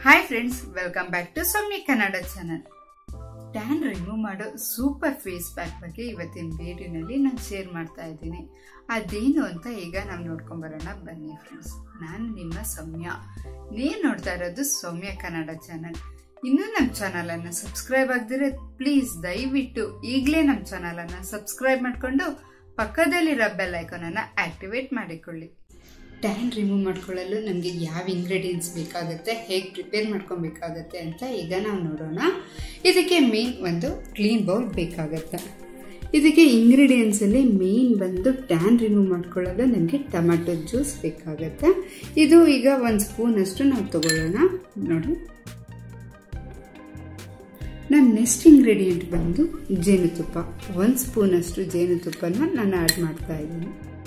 hi friends welcome back to Soumya Kannada channel tan remove ಮಾಡೋ super face pack ಬಗ್ಗೆ ಇವತ್ತಿನ ವಿಡಿಯೋನಲ್ಲಿ ನಾನು ಶೇರ್ ಮಾಡ್ತಾ ಇದ್ದೀನಿ ಅದೇನು ಅಂತ ಈಗ ನಾವು ನೋಡ್ಕೊಂಬರೋಣ ಬನ್ನಿ ಫ್ರೆಂಡ್ಸ್ ನಾನು ನಿಮ್ಮ ಸೌಮ್ಯ ನೀವು ನೋಡ್ತಾ ಇರೋದು ಸೌಮ್ಯ ಕನ್ನಡ ಚಾನಲ್ ಇನ್ನೂ ನಮ್ಮ ಚಾನಲನ್ನು ಸಬ್ಸ್ಕ್ರೈಬ್ ಆಗದಿದ್ರೆ ಪ್ಲೀಸ್ ದಯವಿಟ್ಟು ಈಗಲೇ ನಮ್ಮ ಚಾನಲನ್ನು ಸಬ್ಸ್ಕ್ರೈಬ್ ಮಾಡಿಕೊಂಡು ಪಕ್ಕದಲ್ಲಿರೋ ಬೆಲ್ ಐಕಾನನ್ನು ಆಕ್ಟಿವೇಟ್ ಮಾಡಿಕೊಳ್ಳಿ ಟ್ಯಾನ್ ರಿಮೂವ್ ಮಾಡ್ಕೊಳ್ಳಲು ನಮಗೆ ಯಾವ ಇಂಗ್ರೀಡಿಯೆಂಟ್ಸ್ ಬೇಕಾಗುತ್ತೆ ಹೇಗೆ ಪ್ರಿಪೇರ್ ಮಾಡ್ಕೊಬೇಕಾಗತ್ತೆ ಅಂತ ಈಗ ನಾವು ನೋಡೋಣ ಇದಕ್ಕೆ ಮೇನ್ ಒಂದು ಕ್ಲೀನ್ ಬೌಲ್ ಬೇಕಾಗತ್ತೆ ಇದಕ್ಕೆ ಇಂಗ್ರೀಡಿಯೆಂಟ್ಸಲ್ಲಿ ಮೇನ್ ಬಂದು ಟ್ಯಾನ್ ರಿಮೂವ್ ಮಾಡ್ಕೊಳ್ಳಲು ನಮಗೆ ಟೊಮ್ಯಾಟೊ ಜ್ಯೂಸ್ ಬೇಕಾಗತ್ತೆ ಇದು ಈಗ ಒಂದು ಸ್ಪೂನಷ್ಟು ನಾವು ತಗೊಳ್ಳೋಣ ನೋಡಿ ನಮ್ಮ ನೆಕ್ಸ್ಟ್ ಇಂಗ್ರೀಡಿಯೆಂಟ್ ಬಂದು ಜೇನುತುಪ್ಪ ಒಂದು ಸ್ಪೂನಷ್ಟು ಜೇನುತುಪ್ಪನ ನಾನು ಆ್ಯಡ್ ಮಾಡ್ತಾ ಇದ್ದೀನಿ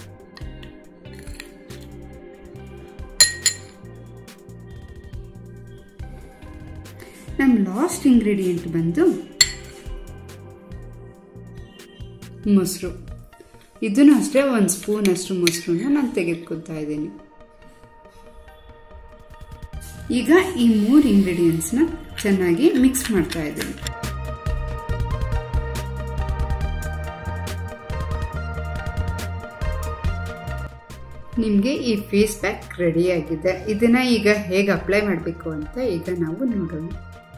ನಮ್ಮ ಲಾಸ್ಟ್ ಇಂಗ್ರೀಡಿಯೆಂಟ್ ಬಂದು ಮೊಸರು ಇದನ್ನು ಅಷ್ಟೇ ಒಂದು ಸ್ಪೂನ್ ಅಷ್ಟು ಮೊಸರನ್ನ ನಾನು ತೆಗೆದುಕೊತಾ ಇದ್ದೀನಿ ಈಗ ಈ ಮೂರು ಇಂಗ್ರೀಡಿಯೆಂಟ್ಸ್ನ ಚೆನ್ನಾಗಿ ಮಿಕ್ಸ್ ಮಾಡ್ತಾ ಇದ್ದೀನಿ ನಿಮಗೆ ಈ ಫೇಸ್ ಪ್ಯಾಕ್ ರೆಡಿಯಾಗಿದೆ ಇದನ್ನ ಈಗ ಹೇಗೆ ಅಪ್ಲೈ ಮಾಡಬೇಕು ಅಂತ ಈಗ ನಾವು ನೋಡೋಣ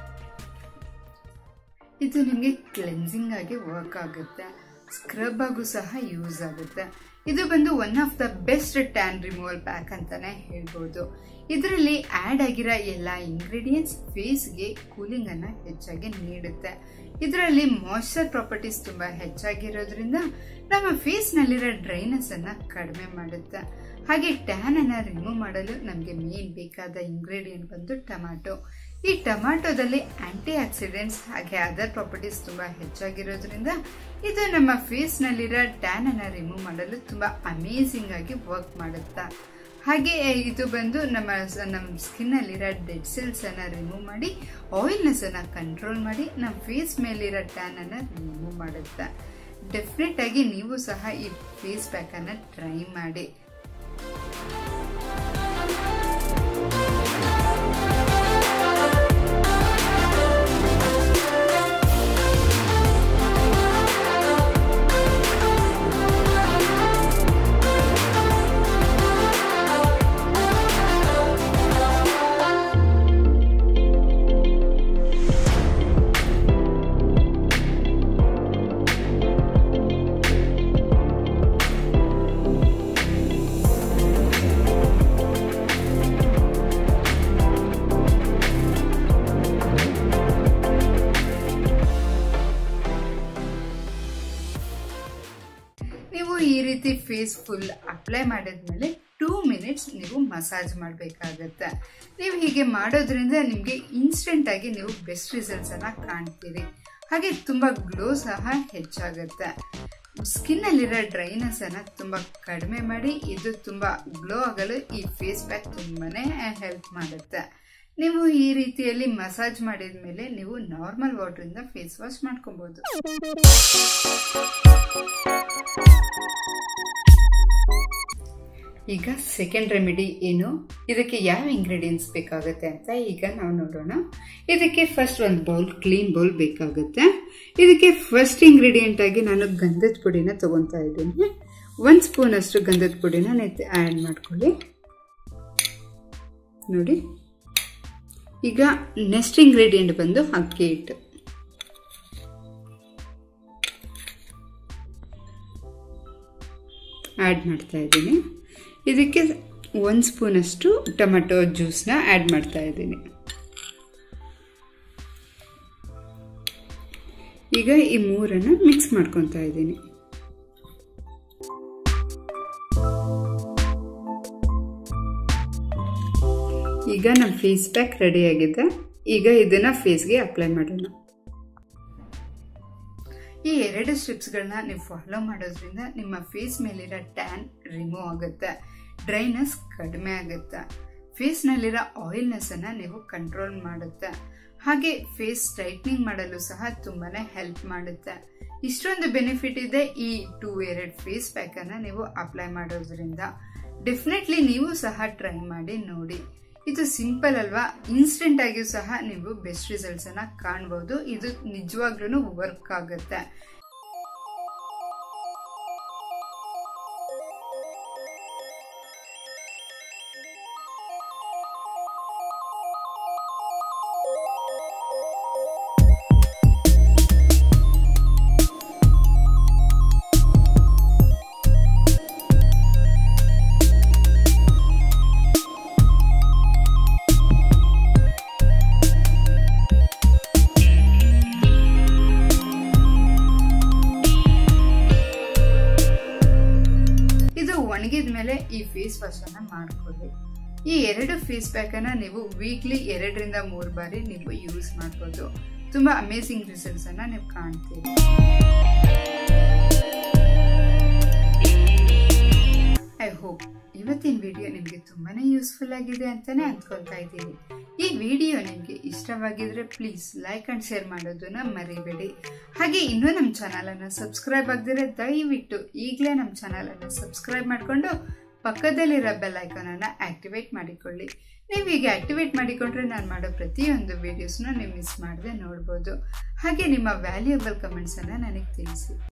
ಇದು ನಿಮಗೆ ಕ್ಲೆನ್ಸಿಂಗ್ ಆಗಿ ವರ್ಕ್ ಆಗುತ್ತೆ ಸ್ಕ್ರಬ್ ಆಗು ಸಹ ಯೂಸ್ ಆಗುತ್ತೆ ಇದು ಬಂದು one of the best tan removal pack ಅಂತಾನೆ ಹೇಳ್ಬೋದು ಇದರಲ್ಲಿ ಆಡ್ ಆಗಿರೋ ಎಲ್ಲ ಇಂಗ್ರೀಡಿಯೆಂಟ್ಸ್ ಫೇಸ್ಗೆ ಕೂಲಿಂಗ್ ಅನ್ನ ಹೆಚ್ಚಾಗಿ ನೀಡುತ್ತೆ ಇದರಲ್ಲಿ ಮಾಯ್ಶ್ಚರ್ ಪ್ರಾಪರ್ಟೀಸ್ ತುಂಬಾ ಹೆಚ್ಚಾಗಿರೋದ್ರಿಂದ ನಮ್ಮ ಫೇಸ್ ನಲ್ಲಿರೋ ಡ್ರೈನೆಸ್ ಅನ್ನ ಕಡಿಮೆ ಮಾಡುತ್ತೆ ಹಾಗೆ ಟ್ಯಾನ್ ಅನ್ನ ರಿಮೂವ್ ಮಾಡಲು ನಮಗೆ ಮೇನ್ ಬೇಕಾದ ಇಂಗ್ರೀಡಿಯೆಂಟ್ ಬಂದು ಟೊಮ್ಯಾಟೊ ಈ ಟೊಮ್ಯಾಟೊದಲ್ಲಿ ಆಂಟಿ ಆಕ್ಸಿಡೆಂಟ್ಸ್ ಹಾಗೆ ಅದರ್ ಪ್ರಾಪರ್ಟೀಸ್ ತುಂಬಾ ಹೆಚ್ಚಾಗಿರೋದ್ರಿಂದ ಇದು ನಮ್ಮ ಫೇಸ್ ನಲ್ಲಿರೋ ಟ್ಯಾನ್ ಅನ್ನ ರಿಮೂವ್ ಮಾಡಲು ತುಂಬಾ ಅಮೇಸಿಂಗ್ ಆಗಿ ವರ್ಕ್ ಮಾಡುತ್ತೆ ಹಾಗೆ ಇದು ಬಂದು ನಮ್ಮ ನಮ್ಮ ಸ್ಕಿನ್ ಅಲ್ಲಿರೋ ಡೆಡ್ ಸೆಲ್ಸ್ ಅನ್ನ ರಿಮೂವ್ ಮಾಡಿ ಆಯಿಲ್ನೆಸ್ ಅನ್ನ ಕಂಟ್ರೋಲ್ ಮಾಡಿ ನಮ್ಮ ಫೇಸ್ ಮೇಲಿರೋ ಟ್ಯಾನ್ ಅನ್ನ ರಿಮೂವ್ ಮಾಡುತ್ತೆ ಡೆಫಿನೆಟ್ ಆಗಿ ನೀವು ಸಹ ಈ ಫೇಸ್ ಪ್ಯಾಕ್ ಅನ್ನ ಟ್ರೈ ಮಾಡಿ ನೀವು ಈ ರೀತಿ ಫೇಸ್ ಫುಲ್ ಅಪ್ಲೈ ಮಾಡಿದ್ಮೇಲೆ ಟೂ ಮಿನಿಟ್ಸ್ ನೀವು ಮಸಾಜ್ ಮಾಡಬೇಕಾಗತ್ತೆ ನೀವು ಹೀಗೆ ಮಾಡೋದ್ರಿಂದ ನಿಮಗೆ ಇನ್ಸ್ಟೆಂಟ್ ಆಗಿ ನೀವು ಬೆಸ್ಟ್ ರಿಸಲ್ಟ್ಸ್ ಅನ್ನ ಕಾಣ್ತೀರಿ ಹಾಗೆ ತುಂಬಾ ಗ್ಲೋ ಸಹ ಹೆಚ್ಚಾಗುತ್ತೆ ಸ್ಕಿನ್ ಅಲ್ಲಿರೋ ಡ್ರೈನೆಸ್ ಅನ್ನ ತುಂಬಾ ಕಡಿಮೆ ಮಾಡಿ ಇದು ತುಂಬಾ ಗ್ಲೋ ಆಗಲು ಈ ಫೇಸ್ ಪ್ಯಾಕ್ ತುಂಬಾನೇ ಹೆಲ್ಪ್ ಮಾಡುತ್ತೆ ನೀವು ಈ ರೀತಿಯಲ್ಲಿ ಮಸಾಜ್ ಮಾಡಿದ ಮೇಲೆ ನೀವು ನಾರ್ಮಲ್ ವಾಟರ್ ಇಂದ ಫೇಸ್ ವಾಶ್ ಮಾಡ್ಕೊಬಹುದು ಈಗ ಸೆಕೆಂಡ್ ರೆಮಿಡಿ ಏನು ಇದಕ್ಕೆ ಯಾವ ಇಂಗ್ರೀಡಿಯೆಂಟ್ಸ್ ಬೇಕಾಗುತ್ತೆ ಅಂತ ಈಗ ನಾವು ನೋಡೋಣ ಇದಕ್ಕೆ ಫಸ್ಟ್ ಒಂದು ಬೌಲ್ ಕ್ಲೀನ್ ಬೌಲ್ ಬೇಕಾಗುತ್ತೆ ಇದಕ್ಕೆ ಫಸ್ಟ್ ಇಂಗ್ರೀಡಿಯೆಂಟ್ ಆಗಿ ನಾನು ಗಂಧದ ಪುಡಿನ ತಗೊತಾ ಇದ್ದೀನಿ ಒಂದು ಸ್ಪೂನ್ ಅಷ್ಟು ಗಂಧದ ಪುಡಿನ ಆ್ಯಡ್ ಮಾಡ್ಕೊಳ್ಳಿ ನೋಡಿ ಈಗ ನೆಕ್ಸ್ಟ್ ಇಂಗ್ರೀಡಿಯೆಂಟ್ ಬಂದು ಅಕ್ಕಿ ಹಿಟ್ಟು ಆ್ಯಡ್ ಮಾಡ್ತಾ ಇದ್ದೀನಿ ಇದಕ್ಕೆ ಒಂದು ಸ್ಪೂನಷ್ಟು ಟೊಮೆಟೊ ಜ್ಯೂಸ್ನ ಆ್ಯಡ್ ಮಾಡ್ತಾ ಇದ್ದೀನಿ ಈಗ ಈ ಮೂರನ್ನು ಮಿಕ್ಸ್ ಮಾಡ್ಕೊತಾ ಇದ್ದೀನಿ ಈಗ ನಮ್ಮ ಫೇಸ್ ಪ್ಯಾಕ್ ರೆಡಿ ಆಗಿದೆ ಈಗ ಇದನ್ನ ಫೇಸ್ಗೆ ಅಪ್ಲೈ ಮಾಡೋಣ ಈ ಎರಡು ಸ್ಟೆಪ್ಸ್ಗಳನ್ನ ನೀವು ಫಾಲೋ ಮಾಡೋದ್ರಿಂದ ನಿಮ್ಮ ಫೇಸ್ ಮೇಲಿರೋ ಟ್ಯಾನ್ ರಿಮೂವ್ ಆಗುತ್ತೆ ಡ್ರೈನೆಸ್ ಕಡಿಮೆ ಆಗುತ್ತೆ ಫೇಸ್ನಲ್ಲಿರೋ ಆಯಿಲ್ನೆಸ್ ಅನ್ನ ನೀವು ಕಂಟ್ರೋಲ್ ಮಾಡುತ್ತೆ ಹಾಗೆ ಫೇಸ್ ಸ್ಟ್ರೈಟ್ನಿಂಗ್ ಮಾಡಲು ಸಹ ತುಂಬಾನೇ ಹೆಲ್ಪ್ ಮಾಡುತ್ತೆ ಇಷ್ಟೊಂದು ಬೆನಿಫಿಟ್ ಇದೆ ಈ ಟೂ ಎರಡು ಫೇಸ್ ಪ್ಯಾಕ್ ಅನ್ನ ನೀವು ಅಪ್ಲೈ ಮಾಡೋದ್ರಿಂದ ಡೆಫಿನೆಟ್ಲಿ ನೀವು ಸಹ ಟ್ರೈ ಮಾಡಿ ನೋಡಿ ಇದು ಸಿಂಪಲ್ ಅಲ್ವಾ ಇನ್ಸ್ಟೆಂಟ್ ಆಗಿಯೂ ಸಹ ನೀವು ಬೆಸ್ಟ್ ರಿಸಲ್ಟ್ಸ್ ಅನ್ನ ಕಾಣ್ಬೋದು ಇದು ನಿಜವಾಗ್ಲೂ ವರ್ಕ್ ಆಗುತ್ತೆ ಇದು ಒಣಗಿದ ಮೇಲೆ ಈ ಫೇಸ್ ವಾಶ್ ಅನ್ನ ಮಾಡ್ಕೊಳ್ಳಿ ಈ ಎರಡು ಫೇಸ್ ಪ್ಯಾಕ್ ಅನ್ನ ನೀವು ವೀಕ್ಲಿ ಎರಡರಿಂದ ಮೂರು ಬಾರಿ ನೀವು ಯೂಸ್ ಮಾಡ್ಬೋದು ತುಂಬಾ ಅಮೇಸಿಂಗ್ ರಿಸಲ್ಟ್ಸ್ ಅನ್ನ ನೀವು ಕಾಣ್ತೀರಿ ಐ ಹೋಪ್ ಇವತ್ತಿನ ವಿಡಿಯೋ ನಿಮಗೆ ತುಂಬಾನೇ ಯೂಸ್ಫುಲ್ ಆಗಿದೆ ಅಂತಾನೆ ಅಂದ್ಕೊಳ್ತಾ ಇದ್ದೀನಿ ಈ ವಿಡಿಯೋ ನಿಮಗೆ ಇಷ್ಟವಾಗಿದ್ರೆ ಪ್ಲೀಸ್ ಲೈಕ್ ಅಂಡ್ ಶೇರ್ ಮಾಡೋದನ್ನ ಮರಿಬೇಡಿ ಹಾಗೆ ಇನ್ನೂ ನಮ್ಮ ಚಾನಲ್ ಅನ್ನ ಸಬ್ಸ್ಕ್ರೈಬ್ ಆಗದಿದ್ರೆ ದಯವಿಟ್ಟು ಈಗಲೇ ನಮ್ಮ ಚಾನಲ್ ಅನ್ನ ಸಬ್ಸ್ಕ್ರೈಬ್ ಮಾಡಿಕೊಂಡು ಪಕ್ಕದಲ್ಲಿರೋ ಬೆಲ್ ಐಕಾನ್ ಅನ್ನ ಆಕ್ಟಿವೇಟ್ ಮಾಡಿಕೊಳ್ಳಿ ನೀವು ಈಗ ಆಕ್ಟಿವೇಟ್ ಮಾಡಿಕೊಂಡ್ರೆ ನಾನು ಮಾಡೋ ಪ್ರತಿಯೊಂದು ವಿಡಿಯೋಸ್ನ ನೀವು ಮಿಸ್ ಮಾಡದೆ ನೋಡ್ಬೋದು ಹಾಗೆ ನಿಮ್ಮ ವ್ಯಾಲ್ಯೂಯಬಲ್ ಕಮೆಂಟ್ಸ್ ಅನ್ನ ನನಗೆ ತಿಳಿಸಿ